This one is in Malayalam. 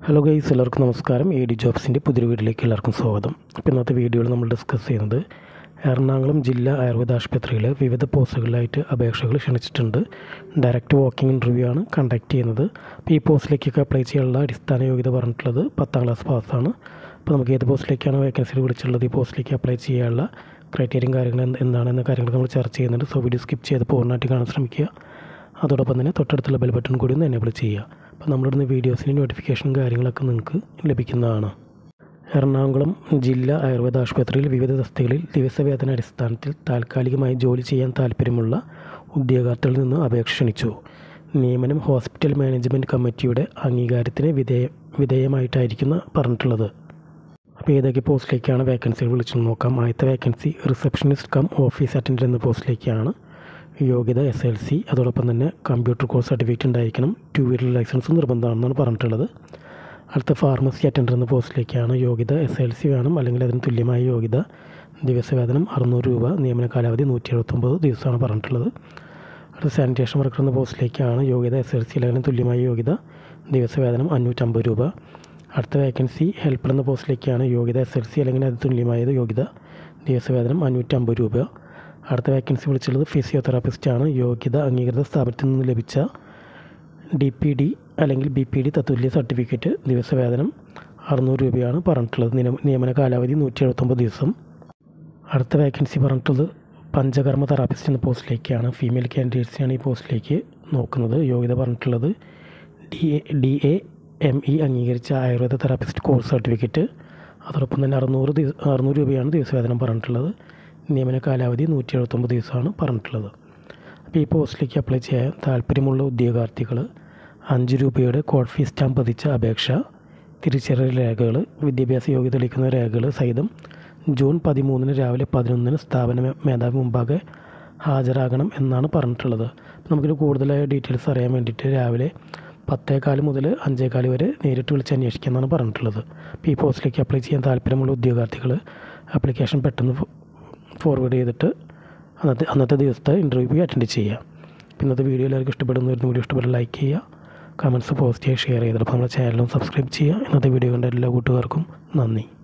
ഹലോ ഗൈസ് എല്ലാവർക്കും നമസ്കാരം എ ഡി ജോബ്സിൻ്റെ പുതിയൊരു വീഡിയോയിലേക്ക് എല്ലാവർക്കും സ്വാഗതം അപ്പോൾ ഇന്നത്തെ വീഡിയോയിൽ നമ്മൾ ഡിസ്കസ് ചെയ്യുന്നത് എറണാകുളം ജില്ലാ ആയുർവേദ ആശുപത്രിയിൽ വിവിധ പോസ്റ്റുകളിലായിട്ട് അപേക്ഷകൾ ക്ഷണിച്ചിട്ടുണ്ട് ഡയറക്റ്റ് വാക്കിംഗ് ഇൻ്റർവ്യൂ ആണ് കണ്ടക്ട് ചെയ്യുന്നത് അപ്പോൾ ഈ പോസ്റ്റിലേക്കൊക്കെ അപ്ലൈ ചെയ്യാനുള്ള അടിസ്ഥാന യോഗ്യത പറഞ്ഞിട്ടുള്ളത് പത്താം ക്ലാസ് പാസ്സാണ് അപ്പോൾ നമുക്ക് ഏത് പോസ്റ്റിലേക്കാണ് വേക്കൻസി വിളിച്ചിട്ടുള്ളത് ഈ പോസ്റ്റിലേക്ക് അപ്ലൈ ചെയ്യാനുള്ള ക്രൈറ്റീരിയയും കാര്യങ്ങൾ എന്ത് എന്താണെന്ന കാര്യങ്ങൾ നമ്മൾ ചർച്ച ചെയ്യുന്നുണ്ട് സോ വീഡിയോ സ്കിപ്പ് ചെയ്ത് പൂർണ്ണമായിട്ട് കാണാൻ ശ്രമിക്കുക അതോടൊപ്പം തന്നെ തൊട്ടടുത്തുള്ള ബെൽ ബട്ടൺ കൂടി ഒന്ന് എനേബിൾ ചെയ്യുക അപ്പോൾ നമ്മളിടുന്ന വീഡിയോസിൻ്റെ നോട്ടിഫിക്കേഷൻ കാര്യങ്ങളൊക്കെ നിങ്ങൾക്ക് ലഭിക്കുന്നതാണ് എറണാകുളം ജില്ലാ ആയുർവേദ ആശുപത്രിയിൽ വിവിധ തസ്തികളിൽ ദിവസവേതന അടിസ്ഥാനത്തിൽ താൽക്കാലികമായി ജോലി ചെയ്യാൻ താൽപ്പര്യമുള്ള ഉദ്യോഗാർത്ഥികളിൽ നിന്ന് അപേക്ഷ ക്ഷണിച്ചു നിയമനം ഹോസ്പിറ്റൽ മാനേജ്മെൻറ്റ് കമ്മിറ്റിയുടെ അംഗീകാരത്തിന് വിധേയ വിധേയമായിട്ടായിരിക്കുന്ന പറഞ്ഞിട്ടുള്ളത് അപ്പോൾ ഏതൊക്കെ പോസ്റ്റിലേക്കാണ് വേക്കൻസികൾ വിളിച്ചു നോക്കാം ആദ്യത്തെ vacancy receptionist cum office attender എന്ന പോസ്റ്റിലേക്കാണ് യോഗ്യത എസ് എൽ സി അതോടൊപ്പം തന്നെ കമ്പ്യൂട്ടർ കോഴ്സ് സർട്ടിഫിക്കറ്റ് ഉണ്ടായിരിക്കണം ടു വീലർ ലൈസൻസ് നിർബന്ധമാണെന്നാണ് പറഞ്ഞിട്ടുള്ളത് അടുത്ത ഫാർമസി അറ്റൻഡർ എന്ന പോസ്റ്റിലേക്കാണ് യോഗ്യത എസ് എൽ സി വേണം അല്ലെങ്കിൽ അതിന് തുല്യമായ യോഗ്യത ദിവസവേതനം അറുന്നൂറ് രൂപ നിയമന കാലാവധി നൂറ്റി എഴുപത്തൊമ്പത് ദിവസമാണ് പറഞ്ഞിട്ടുള്ളത് അടുത്ത സാനിറ്റേഷൻ വർക്കർ എന്ന പോസ്റ്റിലേക്കാണ് യോഗ്യത എസ് എൽ സി അല്ലെങ്കിൽ തുല്യമായ യോഗ്യത ദിവസവേതനം അഞ്ഞൂറ്റമ്പത് രൂപ അടുത്ത വേക്കൻസി ഹെൽപ്പർ എന്ന പോസ്റ്റിലേക്കാണ് യോഗ്യത എസ് എൽ സി അല്ലെങ്കിൽ അത് തുല്യമായത് യോഗ്യത ദിവസവേതനം അഞ്ഞൂറ്റമ്പത് രൂപ അടുത്ത വേക്കൻസി വിളിച്ചുള്ളത് ഫിസിയോതെറാപ്പിസ്റ്റ് ആണ് യോഗ്യത അംഗീകൃത സ്ഥാപനത്തിൽ നിന്ന് ലഭിച്ച ഡി പി ഡി അല്ലെങ്കിൽ ബി പി ഡി തത്തുല്യ സർട്ടിഫിക്കറ്റ് ദിവസവേതനം അറുന്നൂറ് രൂപയാണ് പറഞ്ഞിട്ടുള്ളത് നിയമ- നിയമന കാലാവധി നൂറ്റി എഴുപത്തൊമ്പത് ദിവസം അടുത്ത വേക്കൻസി പറഞ്ഞിട്ടുള്ളത് പഞ്ചകർമ്മ തെറാപ്പിസ്റ്റ് എന്ന പോസ്റ്റിലേക്കാണ് ഫീമെയിൽ കാൻഡിഡേറ്റ്സിനാണ് ഈ പോസ്റ്റിലേക്ക് നോക്കുന്നത് യോഗ്യത പറഞ്ഞിട്ടുള്ളത് D A D A M E അംഗീകരിച്ച ആയുർവേദ തെറാപ്പിസ്റ്റ് കോഴ്സ് സർട്ടിഫിക്കറ്റ് അതോടൊപ്പം തന്നെ അറുന്നൂറ് ദിവ അറുന്നൂറ് രൂപയാണ് ദിവസവേതനം പറഞ്ഞിട്ടുള്ളത് നിയമന കാലാവധി നൂറ്റി എഴുപത്തൊമ്പത് ദിവസമാണ് പറഞ്ഞിട്ടുള്ളത് അപ്പോൾ ഈ പോസ്റ്റിലേക്ക് അപ്ലൈ ചെയ്യാൻ താല്പര്യമുള്ള ഉദ്യോഗാർത്ഥികൾ അഞ്ച് രൂപയുടെ കോഡ് ഫീസ് സ്റ്റാമ്പ് പതിച്ച അപേക്ഷ തിരിച്ചറിയൽ രേഖകൾ വിദ്യാഭ്യാസ യോഗ്യത തെളിയിക്കുന്ന രേഖകൾ സഹിതം ജൂൺ പതിമൂന്നിന് രാവിലെ പതിനൊന്നിന് സ്ഥാപന മേ- മേധാവി മുമ്പാകെ ഹാജരാകണം എന്നാണ് പറഞ്ഞിട്ടുള്ളത് അപ്പോൾ നമുക്കിത് കൂടുതലായ ഡീറ്റെയിൽസ് അറിയാൻ വേണ്ടിയിട്ട് രാവിലെ പത്തേകാല് മുതൽ അഞ്ചേകാല് വരെ നേരിട്ട് വിളിച്ച് അന്വേഷിക്കാമെന്നാണ് പറഞ്ഞിട്ടുള്ളത് അപ്പോൾ ഈ പോസ്റ്റിലേക്ക് അപ്ലൈ ചെയ്യാൻ താല്പര്യമുള്ള ഉദ്യോഗാർത്ഥികൾ ആപ്ലിക്കേഷൻ പെട്ടെന്ന് ഫോർവേഡ് ചെയ്തിട്ട് അന്നത്തെ അന്നത്തെ ദിവസത്തെ ഇൻ്റർവ്യൂ അറ്റൻഡ് ചെയ്യുക അപ്പോൾ ഇന്നത്തെ വീഡിയോ എല്ലാവർക്കും ഇഷ്ടപ്പെടുന്ന വരുന്ന വീഡിയോ ഇഷ്ടപ്പെട്ട് ലൈക്ക് ചെയ്യുക കമൻറ്റ്സ് പോസ്റ്റ് ചെയ്യുക ഷെയർ ചെയ്തിട്ട് അപ്പോൾ നമ്മുടെ ചാനലും സബ്സ്ക്രൈബ് ചെയ്യുക ഇന്നത്തെ വീഡിയോ കണ്ട എല്ലാ കൂട്ടുകാർക്കും നന്ദി